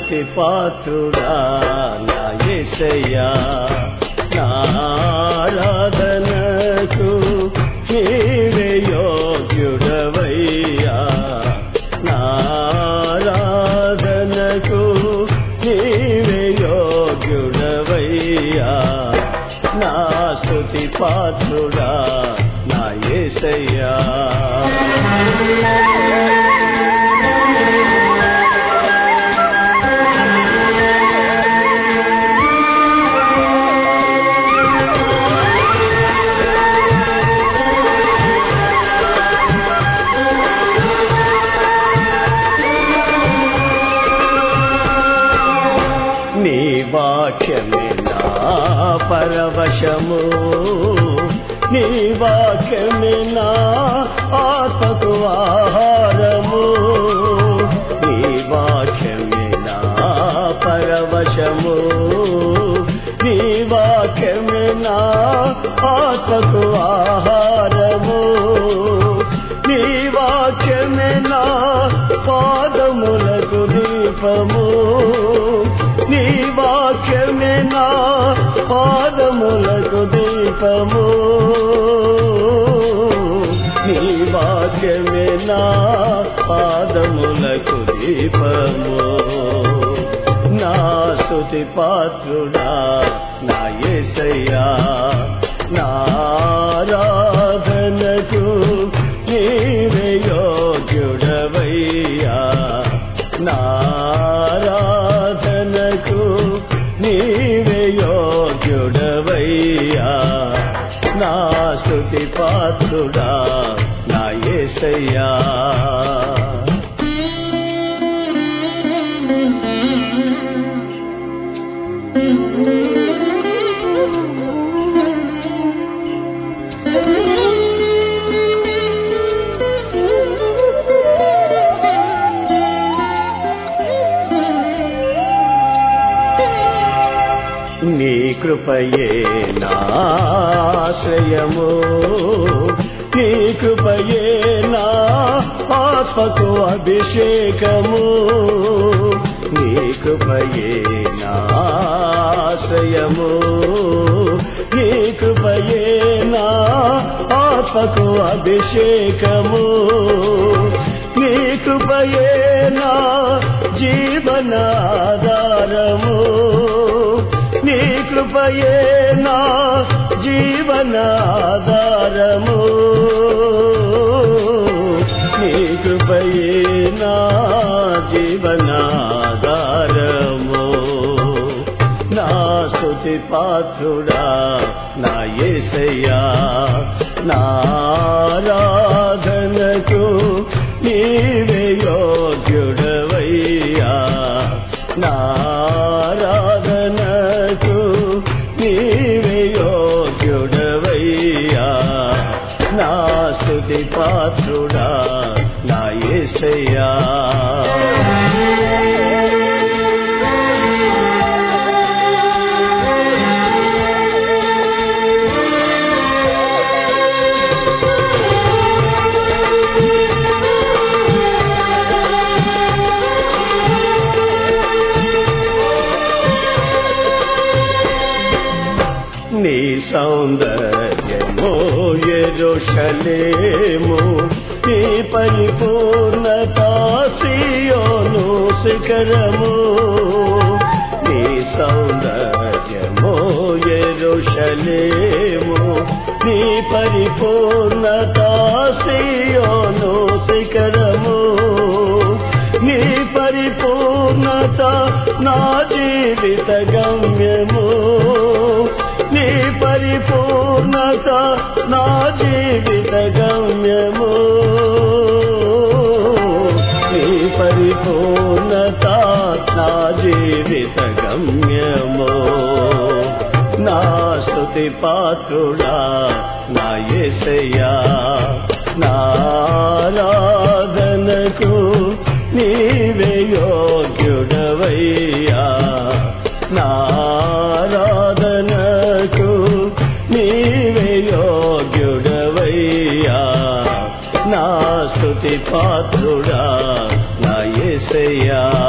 స్తుతి పాత్రుడా నా యేసయ్యా నా ఆరాధనకు నీవే యోగ్యుడవయ్యా నా ఆరాధనకు నీవే యోగ్యుడవయ్యా నా స్తుతి పాత్రుడా నా యేసయ్యా నీ వాక్యమే నా పరవశము నీ వాక్యమే నా ఆత్మకు ఆహారము నీ వాక్యమే నా పరవశము నీ వాక్యమే నా ఆత్మకు ఆహారము నీ వాక్యమే నా పాదములకు దీపము నీ వాక్యమే నా పాదములకు దీపము నీ వాక్యమే నా పాదములకు దీపము నా స్తుతి పాత్రుడా నా యేసయ్యా నా ఆరాధనకు నీవే యోగ్యుడవయ్యా నా ఆరాధనకు నీవే యోగ్యుడవయ్యా నా స్తుతి పాత్రుడా నా యేసయ్యా నీ కృపయే నాశ్రయము నీ కృపయే నా ఆత్మకు అభిషేకము నీ కృపయే నాశ్రయము నీ కృపయే నా ఆత్మకు అభిషేకము నీ కృపయే నా జీవనాధారము నీ కృపయే నా జీవనాధారము నీ కృపయే నా జీవనాధారము నా స్తుతి పాత్రుడా నా యేసయ్యా నా ఆరాధనకు నీవే యోగ్యుడవయ్యా నా ఆరాధనకు నీవే యోగ్యుడవయ్యా నా స్తుతి పాత్రుడా నా యేసయ్యా నీ సౌందర్యమో ఎరుషలేము నీ పరిపూర్ణత సియోను శిఖరము నీ సౌందర్యమో ఎరుషలేము నీ పరిపూర్ణత సియోను శిఖరము నీ పరిపూర్ణత నా జీవిత గమ్యము నీ పరిపూర్ణత నా జీవిత గమ్యము నీ పరిపూర్ణత నా జీవిత గమ్యము నా స్తుతి పాత్రుడా నా యేసయ్యా నా ఆరాధనకు నీవే యోగ్యుడవయ్యా నా ఆరాధనకు నీవే యోగ్యుడవయ్యా నా స్తుతి పాత్రుడా నా యేసయ్యా